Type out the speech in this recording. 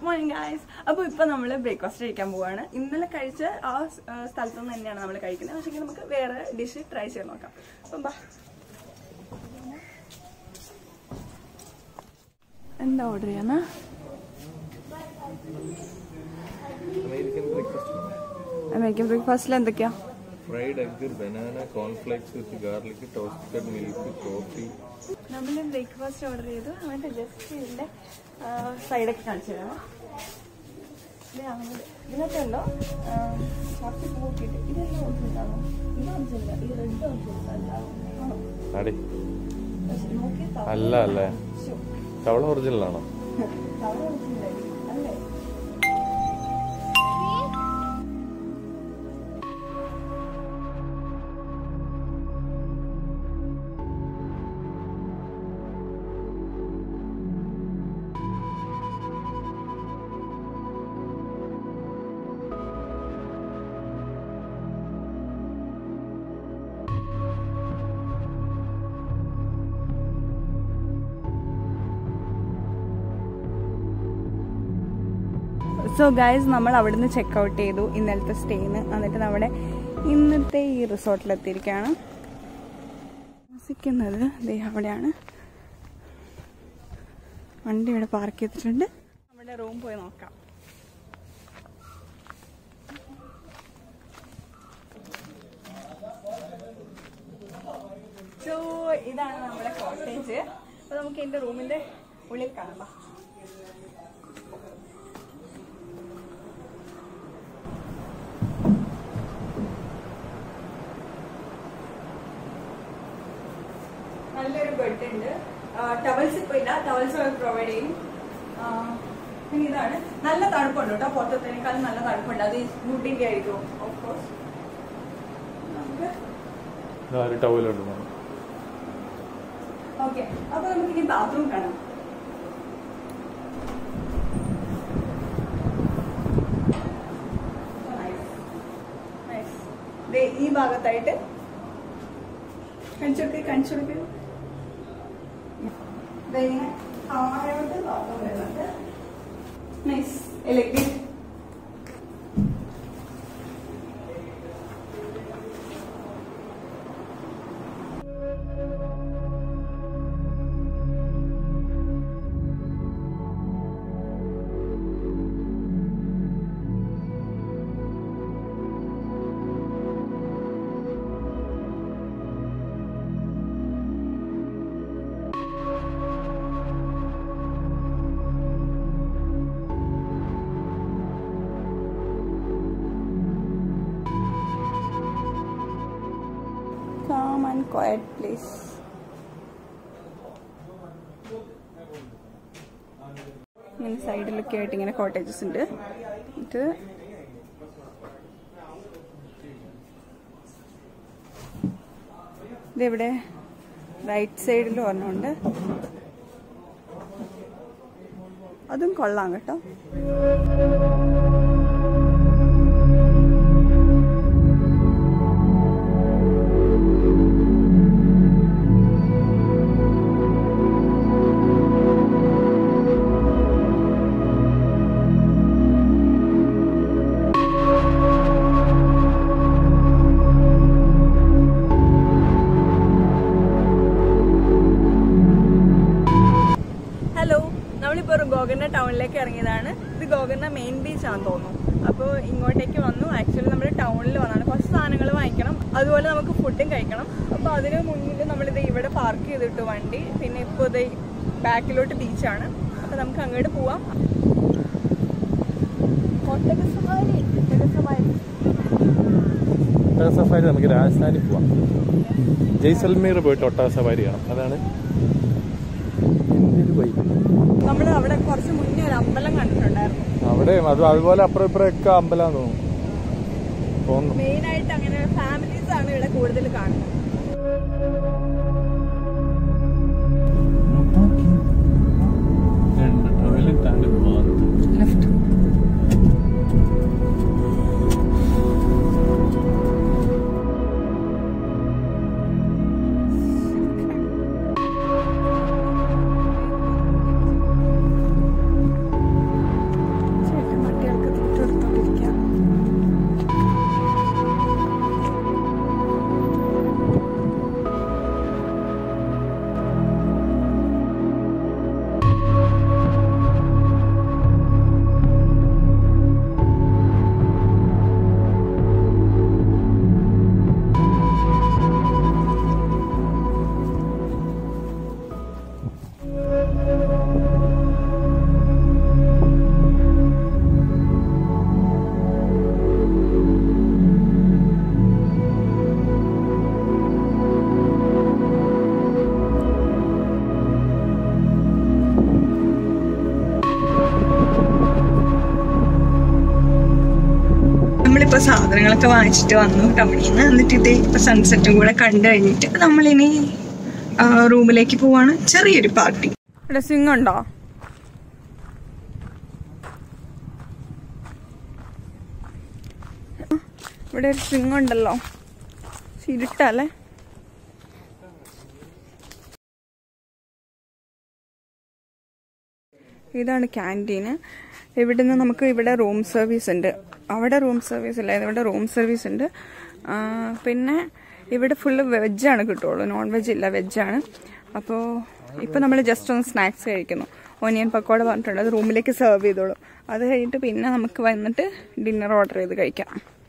Morning guys അപ്പോൾ ഇപ്പോൾ നമ്മൾ ബ്രേക്ക്ഫാസ്റ്റ് കഴിക്കാൻ പോവാണ് ഇന്നലെ കഴിച്ച ആ സ്- ആ സ്ഥലത്ത് നിന്ന് തന്നെയാണ് നമ്മൾ കഴിക്കുന്നത് പക്ഷേ നമുക്ക് വേറെ ഡിഷ് ട്രൈ ചെയ്ത് നോക്കാം അപ്പം ബാ എന്താ ഓർഡർ ചെയ്യാന്ന അമേരിക്കൻ ബ്രേക്ക്ഫാസ്റ്റ് അമേരിക്കൻ ബ്രേക്ക്ഫാസ്റ്റിൽ എന്തൊക്കെയാ fried egg banana cornflakes with garlic toasted milk coffee നമ്മൾ ബ്രേക്ക്ഫാസ്റ്റ് ഓർഡർ ചെയ്തു അവൻ്റെ ജസ്റ്റ് ഇതിൻ്റെ സൈഡൊക്കെ കാണിച്ചു തരാം ഇത് അങ്ങോട്ട് ഇതിനകത്ത് ഉണ്ടോ കുറച്ച് നോക്കിയിട്ട് ഇതെല്ലാം ഒറിജിനലാണോ ഇത് ഒറിജിനല്ല ഈ റെഡ് ഒറിജിനൽ ആണോ അടി പക്ഷെ നോക്കി അല്ല അല്ലേ തവള ഒറിജിനൽ ആണോ തവണ ഒറിജിനൽ അല്ലേ സോ ഗൈസ് നമ്മൾ അവിടുന്ന് ചെക്ക് ഔട്ട് ചെയ്തു ഇന്നലത്തെ സ്റ്റേന്ന് എന്നിട്ട് നമ്മുടെ ഇന്നത്തെ ഈ റിസോർട്ടിലെത്തിയിരിക്കുകയാണ് താമസിക്കുന്നത് ദേ അവിടെയാണ് വണ്ടി ഇവിടെ പാർക്ക് ചെയ്തിട്ടുണ്ട് നമ്മുടെ റൂം പോയി നോക്കാം സോ ഇതാണ് നമ്മുടെ കോട്ടേജ് അപ്പോൾ നമുക്ക് എൻ്റെ റൂമിൻ്റെ ഉള്ളിൽ കാണാം നല്ലൊരു ബെഡ് ഉണ്ട് ടവൽസ് ഇപ്പൊ ഇല്ല ടവൽസ് പ്രൊവൈഡ് ചെയ്യും ആ, പിന്നെ ഇതാണ് നല്ല തണുപ്പുണ്ട് കേട്ടോ പുറത്തത്തേക്കാളും നല്ല തണുപ്പുണ്ട് അത് വുഡിന്റെ ആയിരിക്കും ഓഫ് കോഴ്സ് നമുക്ക് ഒരു ടവലോട്ട് ഓക്കെ അപ്പൊ നമുക്ക് ഇനി ബാത്റൂം കാണാം Nice. ദേ ഈ ഭാഗത്തായിട്ട് കണിച്ചോടുക്ക് കണിച്ചോടുക്ക് ദേ ഇങ്ങനെ താഴോട്ട് ബാത്റൂം വരുന്നുണ്ട് nice electric calm and quiet place. ഇങ്ങനെ സൈഡിലൊക്കെ ആയിട്ട് ഇങ്ങനെ കോട്ടേജസ് ഉണ്ട് ഇത് ഇതിവിടെ റൈറ്റ് സൈഡിൽ ഒരെണ്ണമുണ്ട് അതും കൊള്ളാം കേട്ടോ ഹലോ നമ്മളിപ്പോൾ ഗോകർണ ടൗണിലേക്ക് ഇറങ്ങിയതാണ് ഇത് ഗോകർണ മെയിൻ ബീച്ച് ആണെന്ന് തോന്നുന്നു അപ്പോൾ ഇങ്ങോട്ടേക്ക് വന്നു ആക്ച്വലി നമ്മൾ ടൗണിൽ വന്നാണ് കുറച്ച് സാധനങ്ങൾ വാങ്ങിക്കണം അതുപോലെ നമുക്ക് ഫുഡും കഴിക്കണം അപ്പോൾ അതിന് മുന്നിൽ നമ്മളിത് ഇവിടെ പാർക്ക് ചെയ്തിട്ടു വണ്ടി പിന്നെ ഇപ്പോൾ ഇത് ബാക്കിലോട്ട് ബീച്ചാണ് അപ്പോൾ നമുക്ക് അങ്ങോട്ട് പോവാം ഒട്ടക സവാരി ഒട്ടക സവാരി ഒട്ടക സഫാരി നമുക്ക് രാജസ്ഥാനിൽ പോവാം ജയ്സൽമീർ പോയിട്ട് ഒട്ടക സഫാരി ചെയ്യണം അതാണ് എൻ്റെ ഒരു വൈബ് നമ്മൾ അവിടെ കുറച്ച് മുന്നേ ഒരു അമ്പലം കണ്ടിട്ടുണ്ടായിരുന്നു അവിടെ അത് അതുപോലെ അപ്പുറം ഇപ്പുറം ഒക്കെ അമ്പലം തോന്നുന്നു തോന്നുന്നു മെയിനായിട്ട് അങ്ങനെ ഫാമിലീസ് ആണ് ഇവിടെ കൂടുതൽ കാണുന്നത് ടോയ്ലറ്റ് ആൻഡ് ബാത്ത് ലെഫ്റ്റ് സാധനങ്ങളൊക്കെ വാങ്ങിച്ചിട്ട് വന്നു ടൗണിൽ നിന്ന് എന്നിട്ട് ഇത് ഇപ്പൊ സൺസെറ്റും കൂടെ കണ്ടു കഴിഞ്ഞിട്ട് നമ്മളിനി ആ, റൂമിലേക്ക് പോവാണ് ചെറിയൊരു പാർട്ടി ഇവിടെ സ്വിങ് ഉണ്ടോ ഇവിടെ ഒരു സ്വിങ് ഉണ്ടല്ലോ പക്ഷെ ഇരുട്ടല്ലേ ഇതാണ് ക്യാൻറ്റീന് ഇവിടുന്ന് നമുക്ക് ഇവിടെ റൂം സർവീസ് ഉണ്ട് അവിടെ റൂം സർവീസ് ഇല്ല ഇവിടെ റൂം സർവീസ് ഉണ്ട് ആ, പിന്നെ ഇവിടെ ഫുള്ള് വെജാണ് കിട്ടുള്ളൂ നോൺ വെജ് ഇല്ല വെജാണ് അപ്പോൾ ഇപ്പോൾ നമ്മൾ ജസ്റ്റ് ഒന്ന് സ്നാക്സ് കഴിക്കുന്നു ഓനിയൻ പക്കോട പറഞ്ഞിട്ടുണ്ട് അത് റൂമിലേക്ക് സെർവ് ചെയ്തോളൂ അത് കഴിഞ്ഞിട്ട് പിന്നെ നമുക്ക് വന്നിട്ട് ഡിന്നർ ഓർഡർ ചെയ്ത് കഴിക്കാം